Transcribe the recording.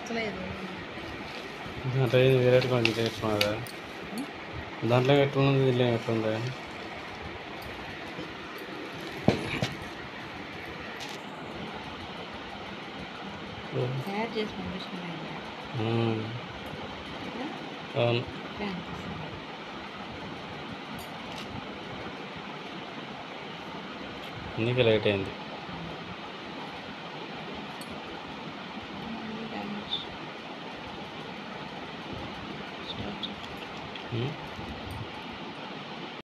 నచ్చలేదు దాంట్లో ఏది వేరే కొంచెం చేసుకున్నదా దాంట్లో ఎట్లున్నది దీంట్లో ఎట్లుంది తయారు చేసి పంపించిన ఉమ్. అవును అందుకే లేట్ అయింది స్టార్ట్ ఉమ్.